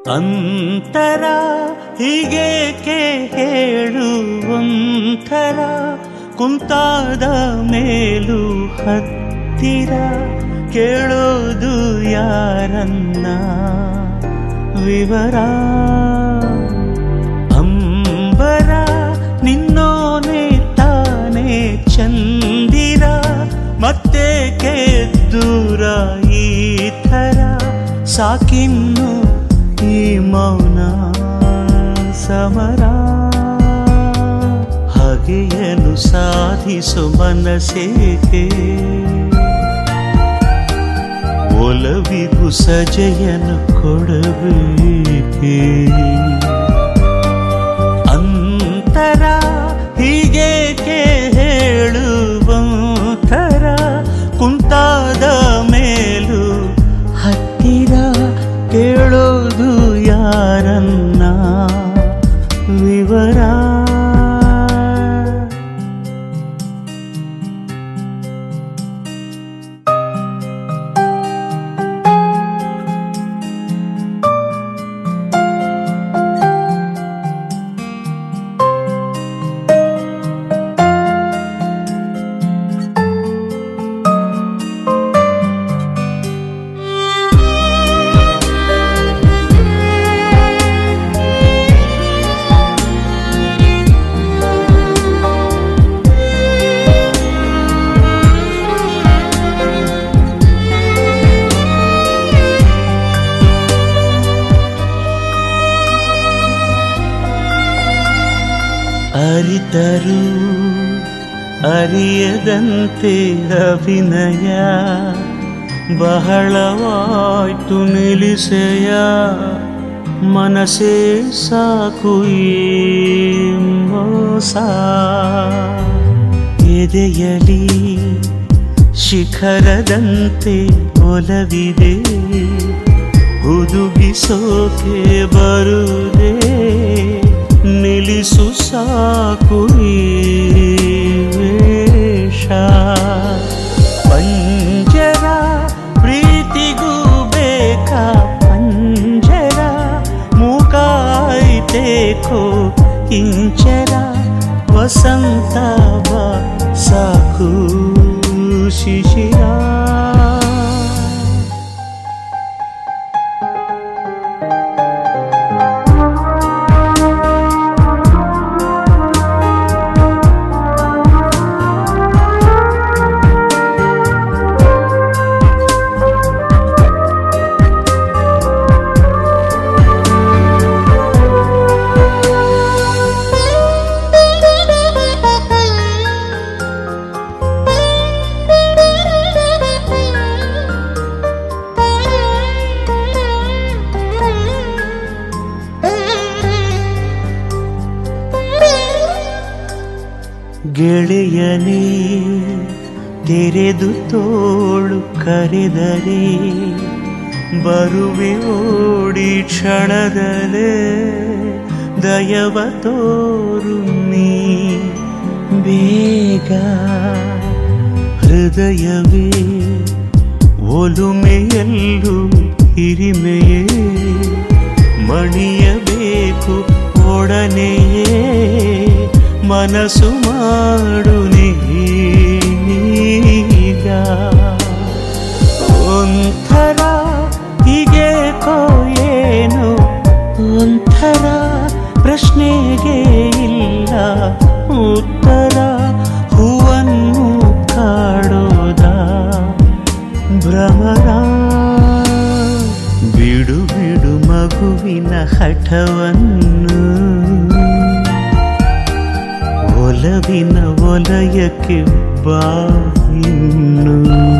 ಅಂತರ ಹೀಗೇಕೆ ಹೇಳುವಂಥರ ಕುಂತಾದ ಮೇಲೂ ಹತ್ತಿರ ಕೇಳೋದು ಯಾರನ್ನ ವಿವರ ಅಂಬರ ನಿನ್ನೋನೆ ತಾನೇ ಚಂದಿರ ಮತ್ತೆ ದೂರ ಈ ಥರ ಸಾಕಿನ್ನು ಈ ಮೌನ ಸಮರ ಹಾಗೆಯನು ಸಾಧಿಸು ಮನಸ್ಸೇಕೆ ಒಲವಿಗೂ ಸಜೆಯನು ಕೊಡಬೇಕೆ ಅಂತರ ಹೀಗೇಕೆ ಹೇಳುವಂತರ ಕುಂತಾದ ಮೇಲೂ ಹತ್ತಿರ ಕೇಳೋದು ಯಾರನ್ನ ವಿವರ ಅರಿತರು ಅರಿಯದಂತೆ ಅಭಿನಯ ಬಹಳವಾಯ್ತು ನಿಲ್ಲಿಸೆಯ ಮನಸೇ ಸಾಕು ಈ ಮೋಸ ಎದೆಯಲಿ ಶಿಖರದಂತೆ ಒಲವಿದೆ ಹುದುಗಿಸೋಕೆ ಬರುದೇ ನಿಲ್ಲಿಸು ಸಾಕು ಈ ವೇಷ ಪಂಜರ ಪ್ರೀತಿಗೂ ಬೇಕಾ ಪಂಜರ ಮೂಕಾಯ್ತೇಕೋ ಇಂಚರ ವಸಂತ ಬಾ ಸಾಕು ಶಿಶಿರ ಗೆಳೆಯನೇ ತೆರೆದು ತೋಳು ಕರೆದರೆ ಬರುವೆ ಓಡಿ ಕ್ಷಣದಲ್ಲೇ ದಯವ ತೋರು ನೀ ಬೇಗ ಹೃದಯವೇ ಒಲುಮೆಯಲ್ಲೂ ಹಿರಿಮೆಯೇ ಮಣಿಯಬೇಕು ಒಡನೆಯೇ ಮನಸ್ಸು ಮಾಡು ನೀಗ ಒಂಥರ ಹೀಗೇಕೋ ಏನು ಒಂಥರ ಪ್ರಶ್ನೆಗೆ ಇಲ್ಲ ಉತ್ತರ ಹೂವನ್ನು ಕಾಡೋದ ಭ್ರಮರ ಬಿಡು ಬಿಡು ಮಗುವಿನ ಹಠವನ್ನು ಒಲವಿನ ವಲಯಕ್ಕೆ ಬಾ ಇನ್ನು